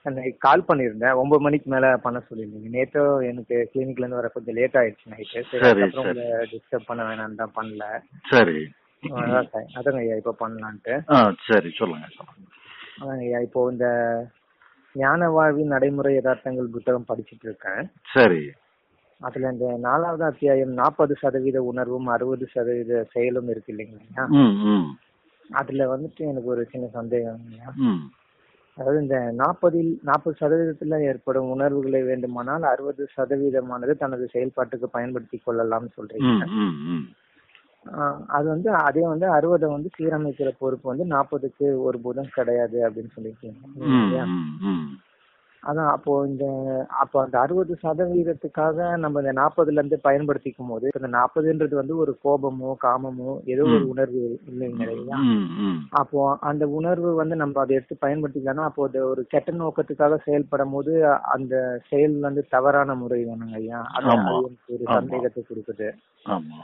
Night கால் பண்ணியிருந்தேன் ஒன்பது மணிக்கு மேல பண்ண சொல்லியிருந்தீங்க நேற்று எனக்கு கிளினிக்ல இருந்து வர கொஞ்சம் லேட் ஆயிடுச்சு நைட்டு சரி சரி, அதுக்கப்புறம் சரி. உங்களை டிஸ்டர்ப் பண்ண வேணாம்னு தான் பண்ணல சரி அதான் சார் அதாங்க ஐயா இப்போ பண்ணலான்ட்டு ஆ சரி சொல்லுங்க சொல்லுங்க அதாங்க ஐயா இப்போ இந்த ஞான வாழ்வின் நடைமுறை யதார்த்தங்கள் புத்தகம் படிச்சிட்டு இருக்கேன் சரி அதுல இந்த நாலாவது அத்தியாயம் நாற்பது சதவீத உணர்வும் அறுபது சதவீத செயலும் இருக்கு இல்லைங்களா ம் ம் அதுல வந்துட்டு எனக்கு ஒரு சின்ன சந்தேகம் ஐயா ம் அதாவது இந்த நாற்பதில் நாற்பது சதவீதத்துல ஏற்படும் உணர்வுகளை வேண்டுமானால் அறுபது சதவீதமானது தனது செயல்பாட்டுக்கு பயன்படுத்தி கொள்ளலாம்னு ம் சொல்றீங்க ம் ம் ஆஹ் அது வந்து அதே வந்து அறுபதை வந்து சீரமைக்கிற பொறுப்பு வந்து நாற்பதுக்கு ஒரு புதம் கிடையாது அப்படின்னு சொல்லியிருக்கீங்க ம் இல்லையா? ம் ம் அதான் அப்போ இந்த அப்போ அந்த அறுபது சதவீதத்துக்காக நம்ம இந்த நாற்பதுல இருந்து பயன்படுத்திக்கும் போது இப்ப இந்த நாற்பதுன்றது வந்து ஒரு கோபமோ காமமோ ஏதோ ஒரு உணர்வு இல்லைங்க இல்லையா ம் ம் அப்போ அந்த உணர்வு வந்து நம்ம அதை எடுத்து பயன்படுத்திக்கலாம்னா அப்போ அது ஒரு கெட்ட நோக்கத்துக்காக செயல்படும் போது அந்த செயல் வந்து தவறான முறை தானுங்க ஐயா அது ஆமா. அது எனக்கு ஒரு ஆமா. சந்தேகத்தை கொடுக்குது ஆமா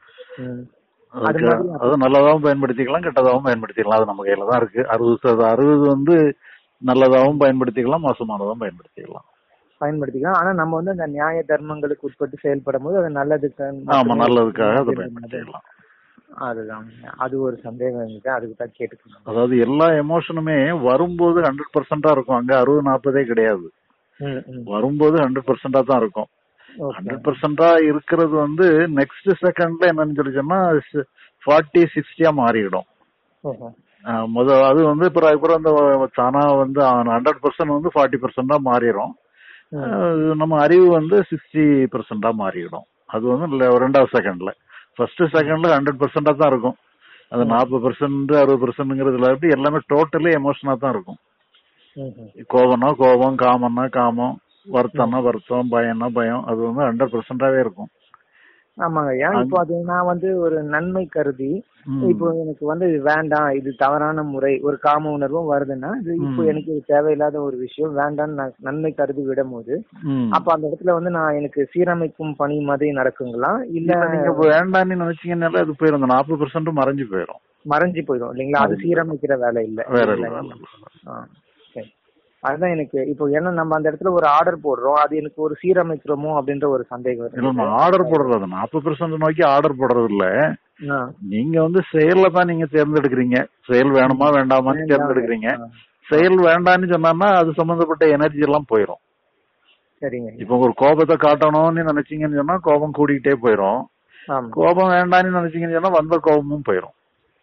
ம். அது அதுக்கு மாதிரி அது நல்லதாவும் பயன்படுத்திக்கலாம் கெட்டதாவும் பயன்படுத்திக்கலாம் அது நம்ம கையில தான் இருக்கு அறுபது சதவீதம் அறுபது வந்து நல்லதாவும் பயன்படுத்திக்கலாம் மோசமானதாவும் பயன்படுத்திக்கலாம் பயன்படுத்திக்கலாம் ஆனா நம்ம வந்து அந்த நியாய தர்மங்களுக்கு உட்பட்டு செயல்படும் போது அது நல்லதுக்கு ஆமா மட்டுமே நல்லதுக்காக அதை அப்படின்ற மாதிரி. பயன்படுத்திக்கலாம் அதுதான் அது ஒரு சந்தேகம் இருந்துச்சு அதுக்கு தான் கேட்டுக்கணும் அதாவது எல்லா எமோஷனுமே வரும்போது ஹண்ட்ரட் பர்சன்டா இருக்கும் அங்க அறுபது நாற்பதே கிடையாது ம், ம். வரும்போது ஹண்ட்ரட் பர்சன்டா தான் இருக்கும் ஓகே ஹண்ட்ரட் பர்சன்டா இருக்கிறது வந்து நெக்ஸ்ட் செகண்ட்ல என்னன்னு சொல்லி சொன்னா ஃபார்ட்டி சிக்ஸ்டியா மாறிடும் ஓஹோ. ஆஹ் முத அது வந்து அப்புறம் அப்புறம் அந்த தானா வந்து ஹண்ட்ரட் பர்சன்ட் வந்து ஃபார்ட்டி பர்சன்டா மாறிடும் ம். ஆஹ் நம்ம அறிவு வந்து சிக்ஸ்டி பர்சன்டா மாறிடும் அது வந்து இல்ல- ரெண்டாவது செகண்ட்ல ஃபர்ஸ்ட் செகண்ட்ல ஹண்ட்ரட் பர்சன்டா தான் இருக்கும் அது நாற்பது பர்சன்ட் அறுபது பர்சன்ட்ங்கிறதுல எப்படி எல்லாமே டோட்டலி எமோஷனா தான் இருக்கும் ம், ம். கோபம்னா கோபம் காமம்னா காமம் வருத்தம்னா வருத்தம் பயம்னா பயம் அது வந்து ஹண்ட்ரட் பர்சன்டாவே இருக்கும் ஆமாங்க ஐயா இப்போ அது நான் வந்து ஒரு நன்மை கருதி ம். இப்போ எனக்கு வந்து இது வேண்டாம் இது தவறான முறை ஒரு காம உணர்வும் வருதுன்னா இது இப்போ ம். எனக்கு இது தேவையில்லாத ஒரு விஷயம் வேண்டாம்னு நான் நன்மை கருதி விடும் போது ம். அப்ப அந்த இடத்துல வந்து நான் எனக்கு சீரமைக்கும் பணி மாதிரி நடக்குங்களா இல்ல இல்ல நீங்க இப்ப வேண்டாம்னு நினைச்சீங்கன்னாலே அது போயிடும் அந்த நாற்பது பர்சன்ட் மறைஞ்சு போயிடும் மறைஞ்சு போயிடும் இல்லைங்களா அது சீரமைக்கிற வேலை இல்ல வேற இல்லைங்களா? இல்ல ஆ, சரி. அதுதான் எனக்கு இப்போ ஏன்னா நம்ம அந்த இடத்துல ஒரு ஆர்டர் போடுறோம் அது எனக்கு ஒரு சீரமைக்கிறோமோ அப்படின்ற ஒரு சந்தேகம் இல்ல இருக்கு. நம்ம ஆர்டர் போடுறது நாற்பது பர்சன்ட் நோக்கி ஆர்டர் போடுறது இல்ல ஆ. நீங்க வந்து செயல்ல தான் நீங்க தேர்ந்தெடுக்கிறீங்க செயல் வேணுமா வேண்டாமான்னு வேண்டாம். தேர்ந்தெடுக்கிறீங்க ஆ. செயல் வேண்டாம்னு சொன்னா அது சம்பந்தப்பட்ட எனர்ஜி எல்லாம் போயிடும் சரிங்க இப்ப ஒரு கோபத்தை காட்டணும்னு நினைச்சீங்கன்னு சொன்னா கோபம் கூடிக்கிட்டே போயிடும் ஆமா கோபம் வேண்டாம்னு நினைச்சீங்கன்னு சொன்னா வந்த கோபமும் போயிடும்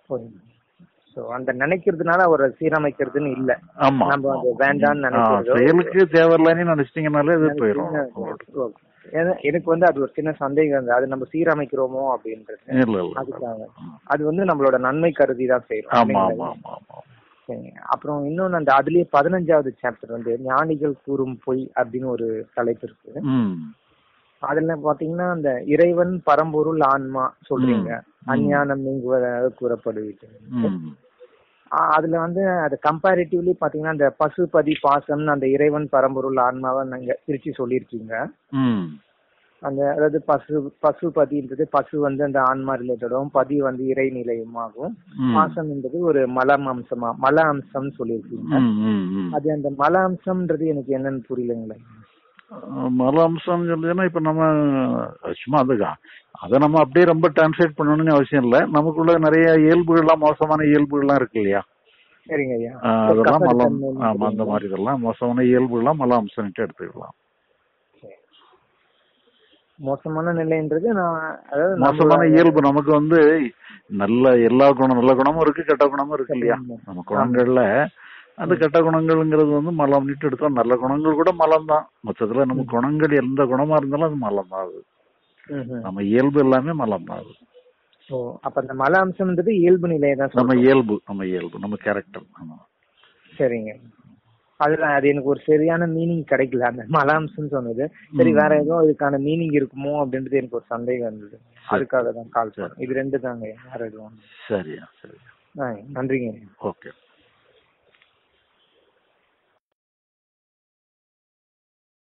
சோ அந்த நினைக்கிறதுனால ஒரு சீரமைக்கிறதுன்னு இல்ல ஆமா நம்ம அது வேண்டாம்னு ஆ, நினைக்கிறதோ செயலுக்கு தேவையில்லைன்னு நினைச்சிட்டீங்கனாலே அது போயிடும் ஓகே. ஏன்னா, எனக்கு வந்து அது ஒரு சின்ன சந்தேகம் இருந்தது அது நம்ம சீரமைக்கிறோமோ அப்படின்றது இல்ல இல்ல அதுக்காக அது வந்து நம்மளோட நன்மை கருதி தான் செய்யறோம் ஆமா இல்லைங்களா? ஆமா ஆமா ஆமா சரிங்க. அப்புறம் இன்னொன்னு அந்த அதுலயே பதினஞ்சாவது சாப்டர் வந்து ஞானிகள் கூறும் பொய் அப்படின்னு ஒரு தலைப்பு இருக்கு ம் அதுல பாத்தீங்கன்னா அந்த இறைவன் பரம்பொருள் ஆன்மா சொல்றீங்க அஞ்ஞானம் நீங்குவதாக கூறப்படுவிட்டு ம் ஆஹ் அதுல வந்து அது கம்பேரிட்டிவ்லி பாத்தீங்கன்னா அந்த பசுபதி பாசம்னு அந்த இறைவன் பரம்பொருள் ஆன்மாவை நீங்க பிரிச்சு சொல்லியிருக்கீங்க ம் அந்த அதாவது பசு பசுபதின்றது பசு வந்து அந்த ஆன்மா ரிலேட்டடும் பதி வந்து இறை நிலையுமாகும் ம். பாசம் என்பது ஒரு மலம் அம்சமா மல அம்சம் சொல்லியிருக்கீங்க ம், ம், ம். அது அந்த மல அம்சம்ன்றது எனக்கு என்னன்னு புரியலங்களே அஹ் மல அம்சம் சொல்லுதுன்னா இப்ப நம்ம சும்மா அது அதை நம்ம அப்படியே ரொம்ப டிரான்ஸ்லேட் பண்ணணும்னு அவசியம் இல்ல நமக்குள்ள நிறைய இயல்புகள்லாம் மோசமான இயல்புகள்லாம் இருக்கு இல்லையா சரிங்க ஐயா அஹ் அதெல்லாம் மலம் கசடுத்தன்மை ஆமா அந்த மாதிரி இதெல்லாம் மோசமான இயல்புகள்லாம் மல அம்சம்ட்டு எடுத்துக்கலாம் மோசமான நிலைன்றது நான் அதாவது மோசமான நம்மளோட- இயல்பு நமக்கு வந்து நல்ல எல்லா குணம் நல்ல குணமும் இருக்கு கெட்ட குணமும் இருக்கு இல்லையா ஆமா. நம்ம குணங்கள்ல அந்த கெட்ட குணங்கள்ங்கிறது வந்து மலம்னுட்டு எடுத்தா நல்ல குணங்கள் கூட மலம் தான் மொத்தத்துல நம்ம குணங்கள் எந்த குணமா இருந்தாலும் அது மலம் தான் அது ம், ம். நம்ம இயல்பு எல்லாமே மலம் தான் அது ஓ அப்ப அந்த மல அம்சம்ன்றது இயல்பு நிலையை தான் நம்ம சொல்றோம். இயல்பு நம்ம இயல்பு நம்ம கேரக்டர் ஆமா சரிங்க அதுதான் அது எனக்கு ஒரு சரியான மீனிங் கிடைக்கல அந்த மல அம்சம் சொன்னது சரி வேற ஏதோ இதுக்கான மீனிங் இருக்குமோ அப்படின்றது எனக்கு ஒரு சந்தேகம் இருந்தது அதுக்காக தான் கால் பண்ணேன் இது ரெண்டு தாங்க வேற எதுவும் சரியா சரி ஆ, நன்றிங்க ஓகே